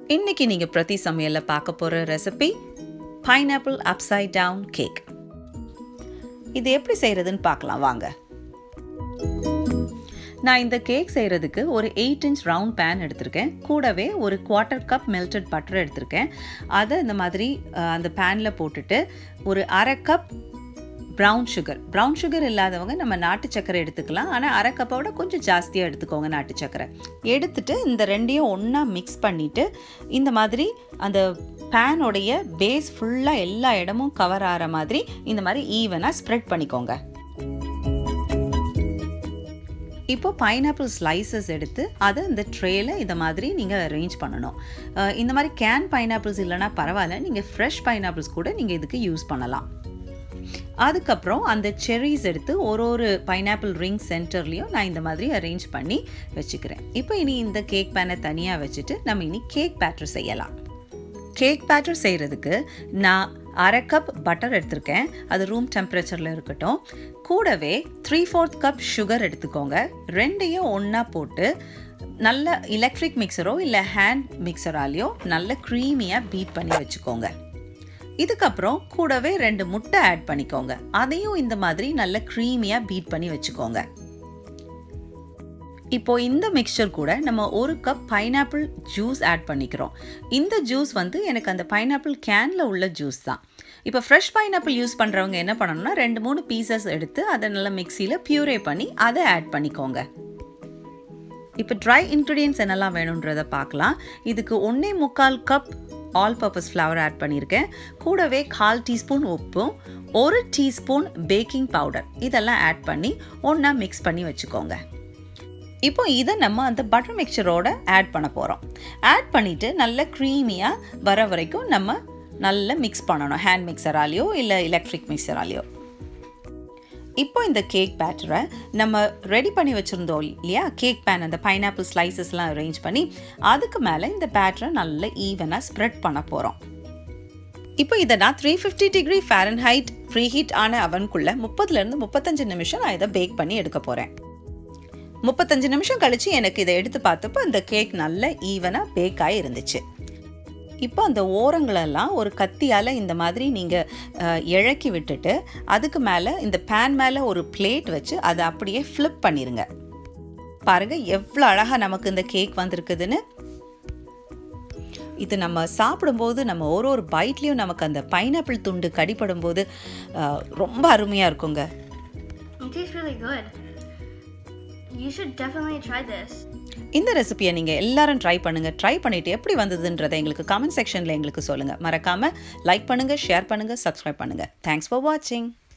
இன்னைக்கு நீங்கள் பிரதி சமையலில் பார்க்க போகிற recipe pineapple upside down cake இது எப்படி செய்கிறதுன்னு பார்க்கலாம் வாங்க நான் இந்த கேக் செய்கிறதுக்கு ஒரு எயிட் இன்ச் ரவுண்ட் பேன் எடுத்திருக்கேன் கூடவே ஒரு குவார்ட்டர் கப் மெல்டட் பட்டர் எடுத்திருக்கேன் அதை இந்த மாதிரி அஹ், அந்த பேனில் போட்டுட்டு ஒரு அரை cup brown sugar brown sugar இல்லாதவங்க நம்ம நாட்டு சக்கரை எடுத்துக்கலாம் ஆனால் அரை கப்பை விட கொஞ்சம் ஜாஸ்தியாக எடுத்துக்கோங்க நாட்டு சக்கரை எடுத்துட்டு இந்த ரெண்டையும் ஒன்றா மிக்ஸ் பண்ணிவிட்டு இந்த மாதிரி அந்த பேனோடைய பேஸ் ஃபுல்லாக எல்லா இடமும் கவர் ஆகிற மாதிரி இந்த மாதிரி ஈவனாக ஸ்ப்ரெட் பண்ணிக்கோங்க இப்போ பைனாப்பிள் ஸ்லைசஸ் எடுத்து அதை இந்த ட்ரேயில் இந்த மாதிரி நீங்கள் அரேஞ்ச் பண்ணணும் அஹ் இந்த மாதிரி கேன் பைனாப்பிள்ஸ் இல்லைனா பரவாயில்ல நீங்கள் ஃப்ரெஷ் பைனாப்பிள்ஸ் கூட நீங்கள் இதுக்கு யூஸ் பண்ணலாம் அதுக்கப்புறம் அந்த செர்ரிஸ் எடுத்து ஒரு ஒரு பைனாப்பிள் ரிங் சென்டர்லேயும் நான் இந்த மாதிரி அரேஞ்ச் பண்ணி வச்சுக்கிறேன் இப்போ இனி இந்த கேக் பேனை தனியாக வச்சுட்டு நம்ம இனி கேக் பேட்டர் செய்யலாம் கேக் பேட்டர் செய்கிறதுக்கு நான் அரை கப் பட்டர் எடுத்திருக்கேன் அது ரூம் டெம்பரேச்சரில் இருக்கட்டும் கூடவே த்ரீ ஃபோர்த் கப் சுகர் எடுத்துக்கோங்க ரெண்டையும் ஒன்றா போட்டு நல்ல எலக்ட்ரிக் மிக்சரோ இல்லை ஹேண்ட் மிக்சராலேயோ நல்ல க்ரீமியாக பீட் பண்ணி வச்சுக்கோங்க இதுக்கப்புறம் கூடவே ரெண்டு முட்டை ஆட் பண்ணிக்கோங்க அதையும் இந்த மாதிரி நல்ல க்ரீமியாக பீட் பண்ணி வச்சுக்கோங்க இப்போ இந்த மிக்சர் கூட நம்ம ஒரு கப் பைனாப்பிள் ஜூஸ் ஆட் பண்ணிக்கிறோம் இந்த ஜூஸ் வந்து எனக்கு அந்த பைனாப்பிள் கேனில் உள்ள ஜூஸ் தான் இப்போ ஃப்ரெஷ் பைனாப்பிள் யூஸ் பண்ணுறவங்க என்ன பண்ணணும்னா ரெண்டு மூணு பீசஸ் எடுத்து அதை நல்லா மிக்சியில் பியூரே பண்ணி அதை ஆட் பண்ணிக்கோங்க இப்போ ட்ரை இன்க்ரீடியன்ஸ் என்னெல்லாம் வேணுன்றதை பார்க்கலாம் இதுக்கு ஒன்றே முக்கால் cup all purpose flour add பண்ணியிருக்கேன் கூடவே கால் டீஸ்பூன் உப்பும் ஒரு டீஸ்பூன் பேக்கிங் பவுடர் இதெல்லாம் ஆட் பண்ணி ஒன்றா மிக்ஸ் பண்ணி வச்சுக்கோங்க இப்போ இதை நம்ம அந்த பட்டர் மிக்சரோட ஆட் பண்ண போகிறோம் ஆட் பண்ணிவிட்டு நல்ல க்ரீமியாக வர வரைக்கும் நம்ம நல்லா மிக்ஸ் பண்ணணும் ஹேண்ட் மிக்சராலேயோ இல்லை எலக்ட்ரிக் மிக்சராலேயோ இப்போ இந்த கேக் பேட்டரை நம்ம ரெடி பண்ணி வச்சுருந்தோம் இல்லையா கேக் பேன் அந்த பைனாப்பிள் ஸ்லைசஸ்லாம் அரேஞ்ச் பண்ணி அதுக்கு மேலே இந்த பேட்டரை நல்லா ஈவனாக ஸ்ப்ரெட் பண்ண போகிறோம் இப்போ இதை நான் three fifty degree Fahrenheit preheat ஆன அவனுக்குள்ளே முப்பதுலேருந்து முப்பத்தஞ்சு நிமிஷம் நான் இதை பேக் பண்ணி எடுக்க போகிறேன் முப்பத்தஞ்சு நிமிஷம் கழித்து எனக்கு இதை எடுத்து பார்த்தப்போ இந்த கேக் நல்ல ஈவனாக பேக் ஆகி இருந்துச்சு இப்போ அந்த ஓரங்களெல்லாம் ஒரு கத்தியால் இந்த மாதிரி நீங்கள் இழக்கி விட்டுட்டு அதுக்கு மேலே இந்த பேன் மேலே ஒரு பிளேட் வச்சு அதை அப்படியே ஃப்ளிப் பண்ணிடுங்க பாருங்கள் எவ்வளோ அழகாக நமக்கு இந்த கேக் வந்திருக்குதுன்னு இது நம்ம சாப்பிடும்போது நம்ம ஒரு ஒரு பைட்லேயும் நமக்கு அந்த பைனாப்பிள் துண்டு கடிப்படும் போது அஹ், ரொம்ப அருமையாக இருக்குங்க It tastes really good. You should definitely try this. இந்த ரெசிபியை நீங்கள் எல்லாரும் ட்ரை பண்ணுங்கள் ட்ரை பண்ணிவிட்டு எப்படி வந்ததுன்றதை எங்களுக்கு கமெண்ட் செக்ஷனில் எங்களுக்கு சொல்லுங்கள் மறக்காமல் லைக் பண்ணுங்கள் ஷேர் பண்ணுங்கள் சப்ஸ்கிரைப் பண்ணுங்கள் தேங்க்ஸ் ஃபார் வாட்சிங்